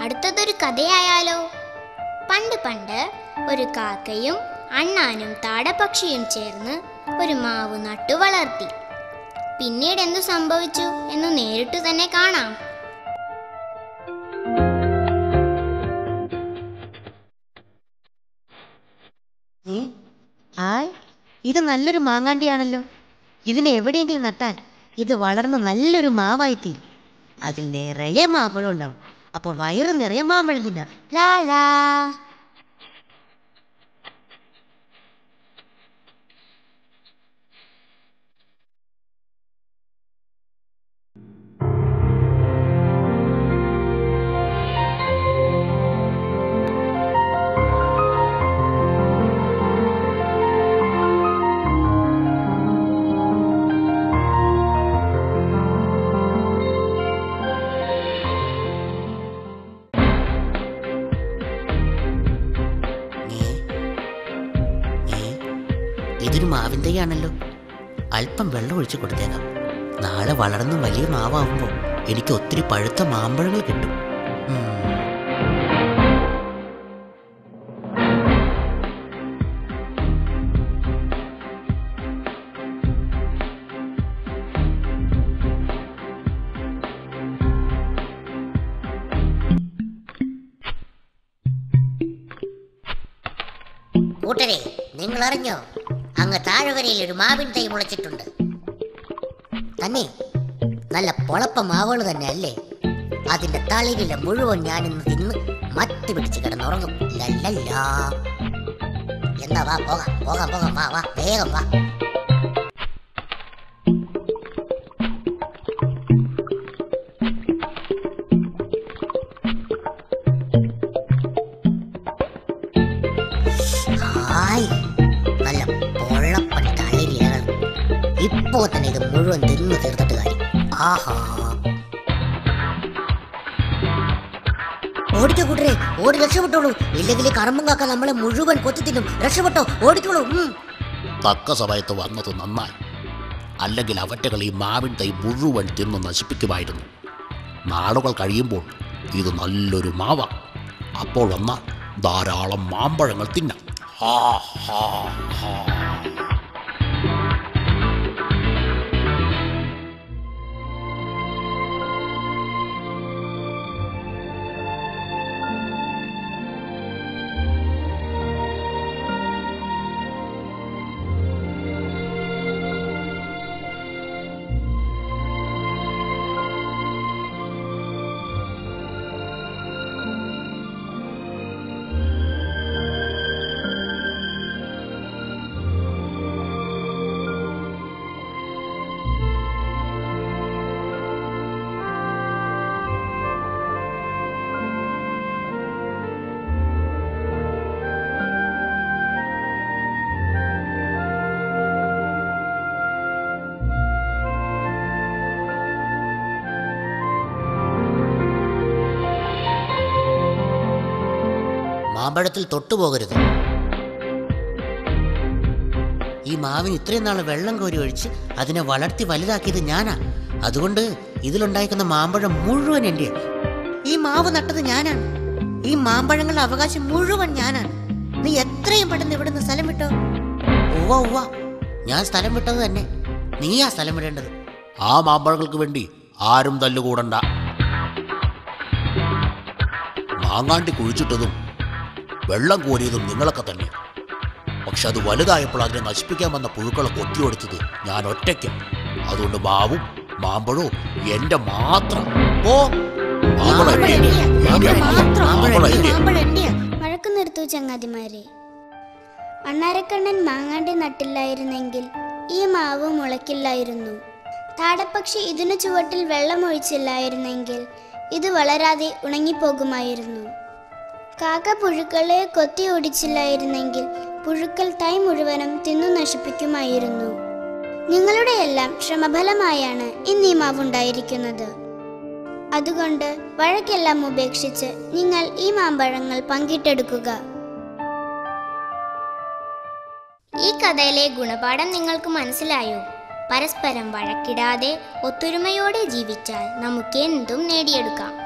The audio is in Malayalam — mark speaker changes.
Speaker 1: അടുത്തതൊരു കഥയായാലോ പണ്ട് പണ്ട് ഒരു കാക്കയും അണ്ണാനും താടപക്ഷിയും ചേർന്ന് ഒരു മാവ് നട്ടു വളർത്തി പിന്നീട് എന്തു സംഭവിച്ചു എന്ന് നേരിട്ടു തന്നെ കാണാം
Speaker 2: ഏ ഹായ് ഇത് നല്ലൊരു മാങ്ങാണ്ടിയാണല്ലോ ഇതിനെ എവിടെയെങ്കിലും നട്ടാൽ ഇത് വളർന്ന് നല്ലൊരു മാവായി തീരും അതിൽ നിറയെ മാമ്പഴം ഉണ്ടാവും അപ്പോൾ വയറ് നിറയെ മാമ്പഴം തിന്നാം ലാ ലാ
Speaker 3: ഏ? ഏ? ഇതൊരു മാവിൻ തൈയാണല്ലോ അല്പം വെള്ളം ഒഴിച്ചു കൊടുത്തേക്കാം നാളെ വളർന്ന് വലിയ മാവാകുമ്പോൾ എനിക്ക് ഒത്തിരി പഴുത്ത മാമ്പഴങ്ങൾ കിട്ടും ഉം.
Speaker 4: കൂട്ടരെ നിങ്ങൾ അറിഞ്ഞോ അങ്ങ് താഴ്വരയിൽ ഒരു മാവിൻ തൈ മുളച്ചിട്ടുണ്ട് തന്നെ നല്ല പൊളപ്പ മാവുകൾ തന്നെ അല്ലേ അതിന്റെ തളിരില മുഴുവൻ ഞാനിന്ന് തിന്ന് മറ്റ് പിടിച്ച് കിടന്നുറങ്ങും ലല്ലല്ലാ എന്താ വാ പോകാം പോകാം പോകാം വാ വാ വേഗം വാ ഹായ് നല്ല പൊള്ളപ്പൻ തളിരിലകൾ ഇപ്പോ തന്നെ ഇത് മുഴുവൻ തിന്നു തീർത്തിട്ട് കാര്യം ആഹാ ഓടിക്കോ കൂട്ടരെ ഓടി രക്ഷപ്പെട്ടോളൂ ഇല്ലെങ്കിൽ കറമ്പും കാക്ക നമ്മളെ മുഴുവൻ കൊത്തി തിന്നും രക്ഷപ്പെട്ടോ ഓടിക്കോളൂ ഉം.
Speaker 5: തക്ക സമയത്ത് വന്നത് നന്നായി അല്ലെങ്കിൽ അവറ്റകൾ ഈ മാവിൻ തൈ മുഴുവൻ തിന്ന് നശിപ്പിക്കുമായിരുന്നു നാളുകൾ കഴിയുമ്പോൾ ഇത് നല്ലൊരു മാവ അപ്പോൾ വന്നാൽ ധാരാളം മാമ്പഴങ്ങൾ തിന്നാം ഹാ ഹാ ഹാ
Speaker 3: മാമ്പഴത്തിൽ തൊട്ടുപോകരുത് ഈ മാവിന് ഇത്രയും നാൾ വെള്ളം കോരി ഒഴിച്ച് അതിനെ വളർത്തി വലുതാക്കിയത് ഞാനാ അതുകൊണ്ട് ഇതിലുണ്ടായിരിക്കുന്ന മാമ്പഴം മുഴുവൻ എൻ്റെ ഈ മാവ് നട്ടത് ഞാനാണ് ഈ മാമ്പഴങ്ങളുടെ അവകാശം മുഴുവൻ ഞാനാണ് നീ എത്രയും പെട്ടെന്ന് ഇവിടുന്ന് സ്ഥലം വിട്ടോ ഉവ്വ ഉവ്വ ഞാൻ സ്ഥലം വിട്ടത് തന്നെ നീയാ സ്ഥലം വിടേണ്ടത്
Speaker 5: ആ മാമ്പഴങ്ങൾക്ക് വേണ്ടി ആരും തല്ലുകൂടണ്ട മാങ്ങാണ്ടി കുഴിച്ചിട്ടതും വെള്ളം കോരിയതും നിങ്ങളൊക്കെ തന്നെ പക്ഷെ അത് വലുതായപ്പോൾ അതിനെ നശിപ്പിക്കാൻ വന്ന പുഴുക്കളെ കൊത്തിയൊടിച്ചത് ഞാൻ ഒറ്റയ്ക്ക് അതുകൊണ്ട് മാവും മാമ്പഴവും എന്റെ മാത്രം ഓ മാമ്പഴം എന്റെയാ.
Speaker 3: മാമ്പഴം
Speaker 5: മാമ്പഴം
Speaker 3: മാമ്പഴം
Speaker 5: എന്റെയാ.
Speaker 3: മാമ്പഴം എന്റെയാ.
Speaker 1: വഴക്കു നിർത്തൂ ചങ്ങാതിമാരെ അണ്ണാരക്കണ്ണൻ മാങ്ങാണ്ടി നട്ടില്ലായിരുന്നെങ്കിൽ ഈ മാവ് മുളയ്ക്കില്ലായിരുന്നു താടപ്പക്ഷി ഇതിനു ചുവട്ടിൽ വെള്ളമൊഴിച്ചില്ലായിരുന്നെങ്കിൽ ഇത് വളരാതെ ഉണങ്ങിപ്പോകുമായിരുന്നു കാക്ക പുഴുക്കളെ കൊത്തി ഓടിച്ചില്ലായിരുന്നെങ്കിൽ പുഴുക്കൾ തൈ മുഴുവനും തിന്നു നശിപ്പിക്കുമായിരുന്നു നിങ്ങളുടെ എല്ലാം ശ്രമഫലമായാണ് ഇന്ന് ഈ മാവുണ്ടായിരിക്കുന്നത് അതുകൊണ്ട് വഴക്കെല്ലാം ഉപേക്ഷിച്ച് നിങ്ങൾ ഈ മാമ്പഴങ്ങൾ പങ്കിട്ടെടുക്കുക ഈ കഥയിലെ ഗുണപാഠം നിങ്ങൾക്ക് മനസ്സിലായോ പരസ്പരം വഴക്കിടാതെ ഒത്തൊരുമയോടെ ജീവിച്ചാൽ നമുക്ക് എന്തും നേടിയെടുക്കാം